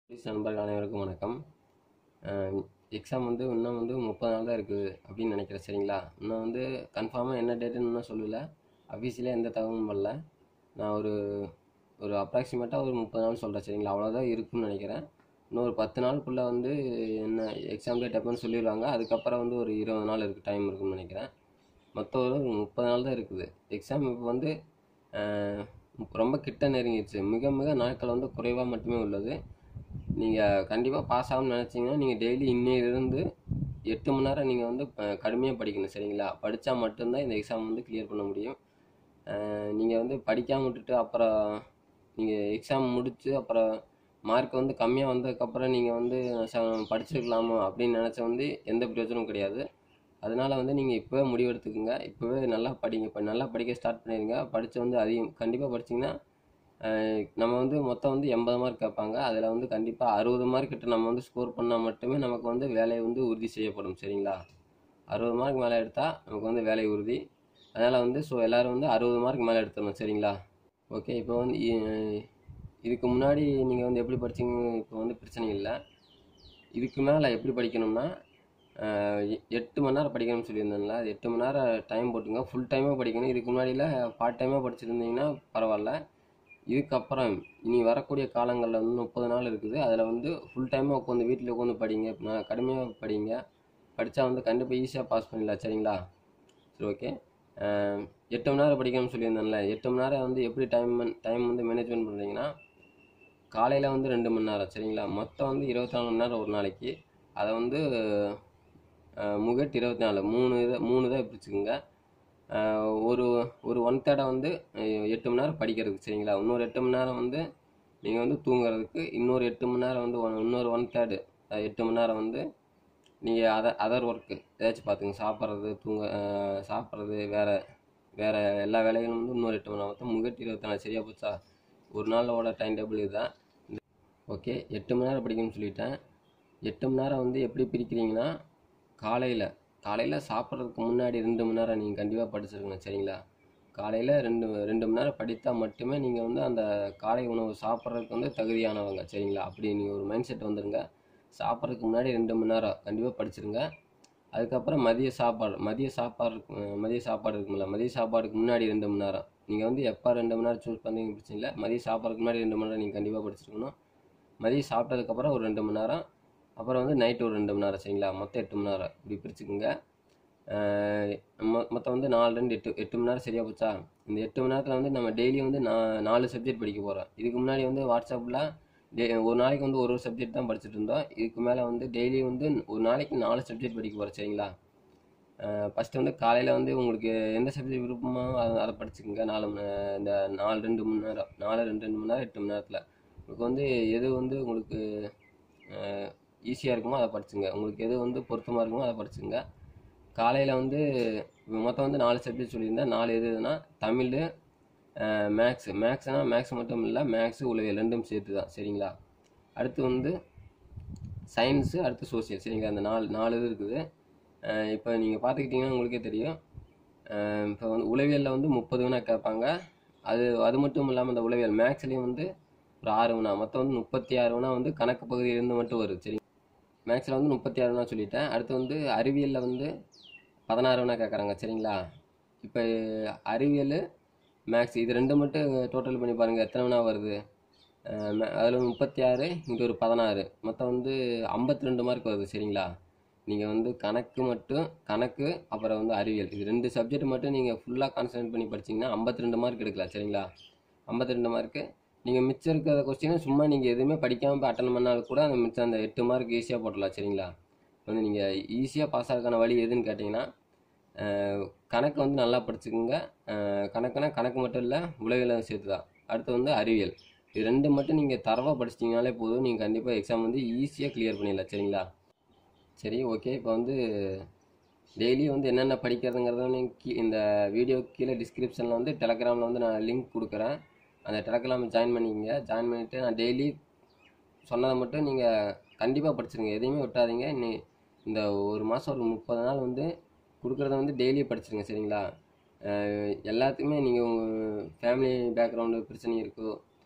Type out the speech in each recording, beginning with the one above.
police நண்பர்கள் அனைவருக்கும் வணக்கம் எக்ஸாம் வந்து இன்னும் வந்து முப்பது நாள் தான் இருக்குது அப்படின்னு நினைக்கிறேன் சரிங்களா இன்னும் வந்து கன்ஃபார்மாக என்ன டேட்டுன்னு இன்னும் சொல்லலை அஃபீஷியலாக எந்த தகவலும் பண்ணல நான் ஒரு ஒரு அப்ராக்சிமேட்டாக ஒரு முப்பது நாள் சொல்கிறேன் சரிங்களா அவ்வளோதான் இருக்குன்னு நினைக்கிறேன் இன்னும் ஒரு பத்து நாளுக்குள்ளே வந்து என்ன எக்ஸாம் டேட் எப்போன்னு சொல்லிடுவாங்க அதுக்கப்புறம் வந்து ஒரு இருபது நாள் இருக்குது டைம் இருக்குன்னு நினைக்கிறேன் மொத்தம் ஒரு முப்பது நாள் தான் இருக்குது எக்ஸாம் இப்போ வந்து அஹ், ரொம்ப கிட்ட நெருங்கிடுச்சு மிக மிக நாட்கள் வந்து குறைவாக மட்டுமே உள்ளது நீங்கள் கண்டிப்பாக பாஸ் ஆகணும்னு நினச்சிங்கன்னா நீங்கள் டெய்லி இன்னையிலிருந்து எட்டு மணி நேரம் நீங்கள் வந்து கடுமையாக படிக்கணும் சரிங்களா படித்தா மட்டும்தான் இந்த எக்ஸாம் வந்து கிளியர் பண்ண முடியும் நீங்கள் வந்து படிக்காமல் விட்டுட்டு அப்புறம் நீங்கள் எக்ஸாம் முடித்து அப்புறம் மார்க் வந்து கம்மியாக வந்ததுக்கப்புறம் நீங்கள் வந்து ச- படிச்சிருக்கலாமோ அப்படின்னு நினச்ச வந்து எந்த பிரயோஜனமும் கிடையாது அதனால வந்து நீங்கள் இப்போவே முடிவெடுத்துக்குங்க இப்போவே நல்லா படிங்க இப்போ நல்லா படிக்க ஸ்டார்ட் பண்ணிடுங்க படித்து வந்து அதிகம் கண்டிப்பாக படிச்சிங்கன்னா அஹ், நம்ம வந்து மொத்தம் வந்து எண்பது மார்க் கேட்பாங்க அதில் வந்து கண்டிப்பாக அறுபது மார்க் கிட்ட நம்ம வந்து ஸ்கோர் பண்ணால் மட்டுமே நமக்கு வந்து வேலை வந்து உறுதி செய்யப்படும் சரிங்களா அறுபது மார்க் மேலே எடுத்தால் நமக்கு வந்து வேலை உறுதி அதனால் வந்து ஸோ எல்லோரும் வந்து அறுபது மார்க் மேலே எடுத்துடணும் சரிங்களா ஓகே இப்போ வந்து இ- இதுக்கு முன்னாடி நீங்கள் வந்து எப்படி படிச்சீங்க இப்போ வந்து பிரச்சனை இல்லை இதுக்கு மேலே எப்படி படிக்கணும்னா அஹ், எ- எட்டு மணி நேரம் படிக்கணும்னு சொல்லியிருந்தேன்ல அது எட்டு மணி நேரம் டைம் போட்டுங்க ஃபுல் டைமாக படிக்கணும் இதுக்கு முன்னாடியில் பார்ட் டைமாக படிச்சிருந்தீங்கன்னா பரவாயில்ல இதுக்கப்புறம் இனி வரக்கூடிய காலங்களில் வந்து முப்பது நாள் இருக்குது அதில் வந்து ஃபுல் டைமாக உட்காந்து வீட்டில் உட்காந்து படிங்க நான் கடுமையாக படிங்க படித்தா வந்து கண்டிப்பாக ஈஸியாக பாஸ் பண்ணிடலாம் சரிங்களா சரி ஓகே எட்டு மணி நேரம் படிக்கணும்னு சொல்லியிருந்தேன்ல எட்டு மணி நேரம் வந்து எப்படி டைம் டைம் வந்து மேனேஜ்மெண்ட் பண்ணுறீங்கன்னா காலையில் வந்து ரெண்டு மணி நேரம் சரிங்களா மொத்தம் வந்து இருபத்தி நாலு மணி நேரம் ஒரு நாளைக்கு அதை வந்து அஹ், முகட் இருபத்தி நாலு மூணு இதை மூணு இதை பிரிச்சுக்குங்க அஹ், ஒரு ஒரு ஒன் தேர்டை வந்து அஹ், எட்டு மணி நேரம் படிக்கிறதுக்கு சரிங்களா இன்னொரு எட்டு மணி நேரம் வந்து நீங்கள் வந்து தூங்குறதுக்கு இன்னொரு எட்டு மணி நேரம் வந்து one- இன்னொரு ஒன் தேர்டு எட்டு மணி நேரம் வந்து நீங்கள் அதர் அதர் ஒர்க்கு ஏதாச்சும் பார்த்துங்க சாப்பிட்றது தூங்க அஹ், சாப்பிட்றது வேறு வேறு எல்லா வேலைகளும் வந்து இன்னொரு எட்டு மணி நேரம் மொத்தம் முகட்டு இருபத்தி நாலு சரியா போச்சா ஒரு நாளோட டைம் டேபிள் இதுதான் ஓகே எட்டு மணி நேரம் படிக்கணும்னு சொல்லிட்டேன் எட்டு மணி நேரம் வந்து எப்படி பிரிக்கிறீங்கன்னா காலையில் காலையில் சாப்பிட்றதுக்கு முன்னாடி ரெண்டு மணி நேரம் நீங்கள் கண்டிப்பாக படிச்சிருக்கணும் சரிங்களா காலையில் ரெண்டு ரெண்டு மணி நேரம் படித்தா மட்டுமே நீங்கள் வந்து அந்த காலை உணவு சாப்பிட்றதுக்கு வந்து தகுதியானவங்க சரிங்களா அப்படி நீங்கள் ஒரு மைண்ட் செட் வந்துடுங்க சாப்பிட்றதுக்கு முன்னாடி ரெண்டு மணி நேரம் கண்டிப்பாக படிச்சிருங்க அதுக்கப்புறம் மதிய சாப்பாடு மதிய சாப்பாடு இருக்கு- மதிய சாப்பாடு இருக்குங்களா மதிய சாப்பாடுக்கு முன்னாடி ரெண்டு மணி நேரம் நீங்கள் வந்து எப்போ ரெண்டு மணி நேரம் சூஸ் பண்ணீங்க பிரச்சனை இல்லை மதிய சாப்பாடுக்கு முன்னாடி ரெண்டு மணி நேரம் நீங்கள் கண்டிப்பாக படிச்சிருக்கணும் மதியம் சாப்பிட்டதுக்கப்புறம் ஒரு ரெண்டு மணி நேரம் அப்புறம் வந்து நைட்டு ஒரு ரெண்டு மணி நேரம் சரிங்களா மொத்தம் எட்டு மணி நேரம் இப்படி பிரிச்சுக்குங்க அஹ் மொ- மொத்தம் வந்து நாலு ரெண்டு எட்டு எட்டு மணி நேரம் சரியா போச்சா இந்த எட்டு மணி நேரத்தில் வந்து நம்ம டெய்லி வந்து நான் நாலு சப்ஜெக்ட் படிக்க போகிறோம் இதுக்கு முன்னாடி வந்து வாட்ஸ்அப்பில் டே ஒரு நாளைக்கு வந்து ஒரு ஒரு சப்ஜெக்ட் தான் படிச்சுட்டு இருந்தோம் இதுக்கு மேலே வந்து டெய்லி வந்து ஒரு நாளைக்கு நாலு சப்ஜெக்ட் படிக்க போகிறோம் சரிங்களா ஃபஸ்ட்டு வந்து காலையில் வந்து உங்களுக்கு எந்த சப்ஜெக்ட் விருப்பமோ அதை அதை படிச்சுக்கோங்க நாலு மணி இந்த நாலு ரெண்டு மணி நேரம் நாலு ரெண்டு ரெண்டு மணி நேரம் எட்டு மணி நேரத்தில் உங்களுக்கு வந்து எது வந்து உங்களுக்கு ஈஸியாக இருக்குமோ அதை படிச்சுங்க உங்களுக்கு எது வந்து பொருத்தமாக இருக்குமோ அதை படிச்சுங்க காலையில் வந்து மொத்தம் வந்து நாலு சப்ஜெக்ட் சொல்லியிருந்தேன் நாலு எது எதுனா தமிழ் மேக்ஸ் மேக்ஸ்னால் மேக்ஸ் மட்டும் இல்லை மேக்ஸு உளவியல் ரெண்டும் சேர்த்து தான் சரிங்களா அடுத்து வந்து சயின்ஸு அடுத்து சோசியல் சரிங்களா அந்த நாலு நாலு இது இருக்குது இப்போ நீங்கள் பார்த்துக்கிட்டிங்கன்னா உங்களுக்கே தெரியும் இப்போ வந்து உளவியலில் வந்து முப்பது வினா கேட்பாங்க அது அது மட்டும் இல்லாமல் அந்த உளவியல் மேக்ஸ்லேயும் வந்து ஒரு ஆறு வினா மொத்தம் வந்து முப்பத்தி ஆறு வினா வந்து கணக்கு பகுதியிலேருந்து மட்டும் வருது சரி மேக்ஸில் வந்து முப்பத்தி ஆறு வினா சொல்லிட்டேன் அடுத்து வந்து அறிவியலில் வந்து பதினாறு வினா கேட்குறாங்க சரிங்களா இப்போ அறிவியல் மேக்ஸ் இது ரெண்டு மட்டும் டோட்டல் பண்ணி பாருங்கள் எத்தனை வினா வருது அதில் முப்பத்தி ஆறு இங்கே ஒரு பதினாறு மொத்தம் வந்து ஐம்பத்தி ரெண்டு மார்க் வருது சரிங்களா நீங்கள் வந்து கணக்கு மட்டும் கணக்கு அப்புறம் வந்து அறிவியல் இது ரெண்டு சப்ஜெக்ட் மட்டும் நீங்கள் ஃபுல்லாக கான்சன்ட்ரேட் பண்ணி படிச்சீங்கன்னா ஐம்பத்தி ரெண்டு மார்க் எடுக்கலாம் சரிங்களா ஐம்பத்தி ரெண்டு மார்க்கு நீங்கள் மிச்சம் இருக்கிற கொஸ்டினை சும்மா நீங்கள் எதுவுமே படிக்காமல் போய் அட்டன் பண்ணாலும் கூட அந்த மிச்சம் அந்த எட்டு மார்க் ஈஸியாக போடலாம் சரிங்களா வந்து நீங்கள் ஈஸியாக பாஸ் ஆகிறதுக்கான வழி எதுன்னு கேட்டிங்கன்னா அஹ், கணக்கு வந்து நல்லா படிச்சுக்கோங்க அஹ், கணக்குனா கணக்கு மட்டும் இல்லை உலகிலும் சேர்த்து தான் அடுத்து வந்து அறிவியல் இது ரெண்டு மட்டும் நீங்கள் தரவாக படிச்சிட்டிங்கனாலே போதும் நீங்கள் கண்டிப்பாக எக்ஸாம் வந்து ஈஸியாக கிளியர் பண்ணிடலாம் சரிங்களா சரி ஓகே இப்போ வந்து டெய்லி வந்து என்னென்ன படிக்கிறதுங்கிறத நீங்கள் கீ இந்த வீடியோ கீழே டிஸ்கிரிப்ஷனில் வந்து டெலகிராமில் வந்து நான் லிங்க் கொடுக்குறேன் அந்த டெலகிராம் ஜாயின் பண்ணிக்கங்க ஜாயின் பண்ணிவிட்டு நான் டெய்லி சொன்னதை மட்டும் நீங்கள் கண்டிப்பாக படிச்சிருங்க எதையுமே விட்டாதீங்க நீ இந்த ஒரு மாதம் ஒரு முப்பது நாள் வந்து கொடுக்குறத வந்து டெய்லி படிச்சிருங்க சரிங்களா அஹ் எல்லாத்துக்குமே நீங்கள் உங்கள் ஃபேமிலி பேக்ரவுண்டு பிரச்சனை இருக்கோ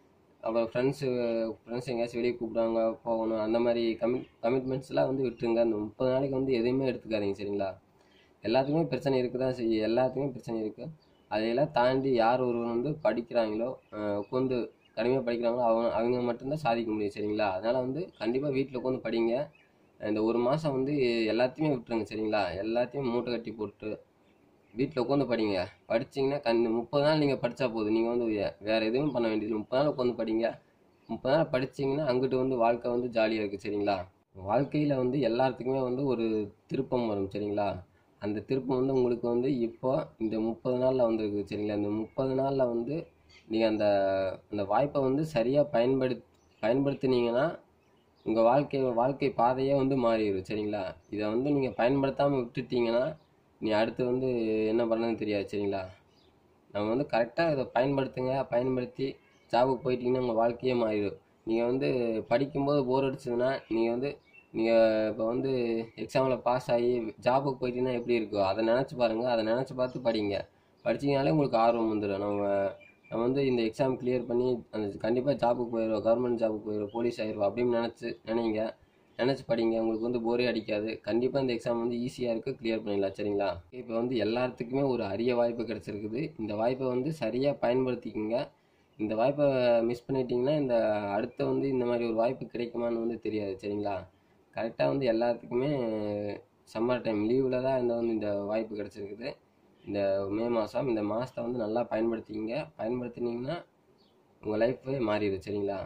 அப்புறம் ஃப்ரெண்ட்ஸு ஃப்ரெண்ட்ஸ் எங்கேயாச்சும் வெளியே கூப்பிடுவாங்க போகணும் அந்த மாதிரி கமிட் கமிட்மெண்ட்ஸ்லாம் வந்து விட்டுருங்க அந்த முப்பது நாளைக்கு வந்து எதுவுமே எடுத்துக்காதீங்க சரிங்களா எல்லாத்துக்குமே பிரச்சனை இருக்க தான் செய்யும் எல்லாத்துக்குமே பிரச்சனை இருக்குது அதையெல்லாம் தாண்டி யார் ஒருவன் வந்து படிக்கிறாங்களோ அஹ் உட்காந்து கடுமையாக படிக்கிறாங்களோ அவங்க அவங்க மட்டும்தான் சாதிக்க முடியும் சரிங்களா அதனால் வந்து கண்டிப்பாக வீட்டில் உட்காந்து படிங்க இந்த ஒரு மாதம் வந்து எல்லாத்தையுமே விட்டுருங்க சரிங்களா எல்லாத்தையும் மூட்டை கட்டி போட்டு வீட்டில் உட்காந்து படிங்க படிச்சிங்கன்னா கண் முப்பது நாள் நீங்கள் படித்தா போதும் நீங்கள் வந்து வே- வேற எதுவும் பண்ண வேண்டியது முப்பது நாள் உட்காந்து படிங்க முப்பது நாள் படிச்சீங்கன்னா அங்கிட்டு வந்து வாழ்க்கை வந்து ஜாலியாக இருக்குது சரிங்களா வாழ்க்கையில் வந்து எல்லாத்துக்குமே வந்து ஒரு திருப்பம் வரும் சரிங்களா அந்த திருப்பம் வந்து உங்களுக்கு வந்து இப்போ இந்த முப்பது நாளில் வந்திருக்கு சரிங்களா இந்த முப்பது நாளில் வந்து நீங்கள் அந்த அந்த வாய்ப்பை வந்து சரியாக பயன்படுத் பயன்படுத்தினீங்கன்னா உங்கள் வாழ்க்கை வாழ்க்கை பாதையே வந்து மாறிடும் சரிங்களா இதை வந்து நீங்கள் பயன்படுத்தாமல் விட்டுட்டீங்கன்னா நீ அடுத்து வந்து என்ன பண்ணணும்னு தெரியாது சரிங்களா நம்ம வந்து கரெக்டாக இதை பயன்படுத்துங்க பயன்படுத்தி ஜாபுக்கு போயிட்டீங்கன்னா உங்கள் வாழ்க்கையே மாறிடும் நீங்கள் வந்து படிக்கும்போது போர் அடிச்சதுன்னா நீங்கள் வந்து நீங்கள் இப்போ வந்து எக்ஸாமில் பாஸ் ஆகி ஜாபுக்கு போயிட்டீங்கன்னா எப்படி இருக்கும் அதை நினச்சி பாருங்கள் அதை நினச்சி பார்த்து படிங்க படிச்சீங்கனாலே உங்களுக்கு ஆர்வம் வந்துடும் நம்ம நம்ம வந்து இந்த எக்ஸாம் கிளியர் பண்ணி அந்த கண்டிப்பாக ஜாபுக்கு போயிடுவோம் கவர்மெண்ட் ஜாபுக்கு போயிடுவோம் போலீஸ் ஆயிடுவோம் அப்படின்னு நினச்சி நினைங்க நினச்சி படிங்க உங்களுக்கு வந்து போரே அடிக்காது கண்டிப்பாக இந்த எக்ஸாம் வந்து ஈஸியாக இருக்குது கிளியர் பண்ணிடலாம் சரிங்களா இப்போ வந்து எல்லாத்துக்குமே ஒரு அரிய வாய்ப்பு கிடச்சிருக்குது இந்த வாய்ப்பை வந்து சரியாக பயன்படுத்திக்கோங்க இந்த வாய்ப்பை மிஸ் பண்ணிட்டீங்கன்னா இந்த அடுத்த வந்து இந்த மாதிரி ஒரு வாய்ப்பு கிடைக்குமான்னு வந்து தெரியாது சரிங்களா கரெக்டாக வந்து எல்லாத்துக்குமே சம்மர் டைம் லீவில் தான் இந்த வந்து இந்த வாய்ப்பு கிடச்சிருக்குது இந்த மே மாதம் இந்த மாதத்தை வந்து நல்லா பயன்படுத்திக்கங்க பயன்படுத்தினீங்கன்னா உங்கள் லைஃபே மாறிடும் சரிங்களா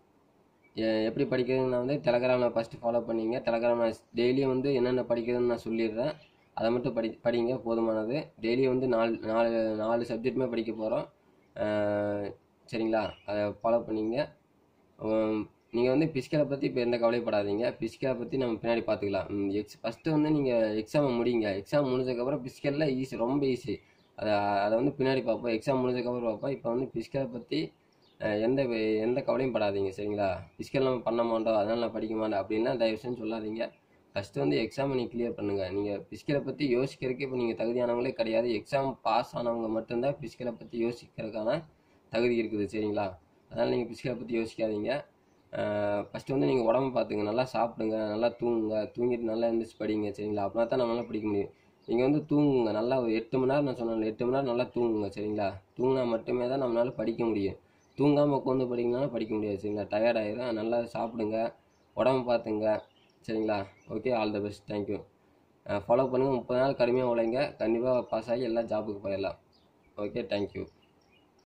எ- எப்படி படிக்கிறதுன்னு நான் வந்து டெலகிராமில் ஃபஸ்ட்டு ஃபாலோ பண்ணிங்க டெலகிராமில் டெய்லியும் வந்து என்னென்ன படிக்கிறதுன்னு நான் சொல்லிடுறேன் அதை மட்டும் படி படிங்க போதுமானது டெய்லியும் வந்து நாலு நாலு நாலு சப்ஜெக்ட்டுமே படிக்க போகிறோம் சரிங்களா அதை ஃபாலோ பண்ணிங்க நீங்கள் வந்து பிசிக்கலை பற்றி இப்போ எந்த கவலைப்படாதீங்க பிசிக்கலை பற்றி நம்ம பின்னாடி பார்த்துக்கலாம் எக்ஸ் ஃபஸ்ட்டு வந்து நீங்கள் எக்ஸாமை முடிங்க எக்ஸாம் முடிஞ்சதுக்கப்புறம் பிசிக்கலில் ஈஸி ரொம்ப ஈஸி அதை அதை வந்து பின்னாடி பார்ப்போம் எக்ஸாம் முடிஞ்சதுக்கப்புறம் பார்ப்போம் இப்போ வந்து பிசிக்கலை பற்றி அஹ் எந்த வே- எந்த கவலையும் படாதீங்க சரிங்களா ஃபிசிக்கல் நம்ம பண்ண மாட்டோம் அதனால் நான் படிக்க மாட்டேன் அப்படின்னா தயவு செஞ்சு சொல்லாதீங்க ஃபஸ்ட்டு வந்து எக்ஸாமை நீங்கள் கிளியர் பண்ணுங்கள் நீங்கள் ஃபிசிக்கலை பற்றி யோசிக்கிறதுக்கு இப்போ நீங்கள் தகுதியானவங்களே கிடையாது எக்ஸாம் பாஸ் ஆனவங்க மட்டும்தான் ஃபிசிக்கலை பற்றி யோசிக்கிறதுக்கான தகுதி இருக்குது சரிங்களா அதனால் நீங்கள் ஃபிசிக்கலை பற்றி யோசிக்காதீங்க ஃபஸ்ட்டு வந்து நீங்கள் உடம்பு பார்த்துங்க நல்லா சாப்பிடுங்க நல்லா தூங்குங்க தூங்கிட்டு நல்லா எழுந்திரிச்சு படிங்க சரிங்களா அப்படின்னா தான் நம்மளால படிக்க முடியும் நீங்கள் வந்து தூங்குங்க நல்லா ஒரு எட்டு மணி நேரம் நான் சொன்னேன் எட்டு மணி நேரம் நல்லா தூங்குங்க சரிங்களா தூங்கினா மட்டுமே தான் நம்மளால படிக்க முடியும் தூங்காமல் உட்காந்து படிக்கணும்னா படிக்க முடியாது சரிங்களா டயர்ட் ஆயிரும் நல்லா சாப்பிடுங்க உடம்பு பார்த்துங்க சரிங்களா okay all the best thank you follow பண்ணுங்கள் முப்பது நாள் கடுமையாக உழைங்க கண்டிப்பாக பாஸ் ஆகி எல்லா ஜாபுக்கு போயிடலாம் ஓகே தேங்க்யூ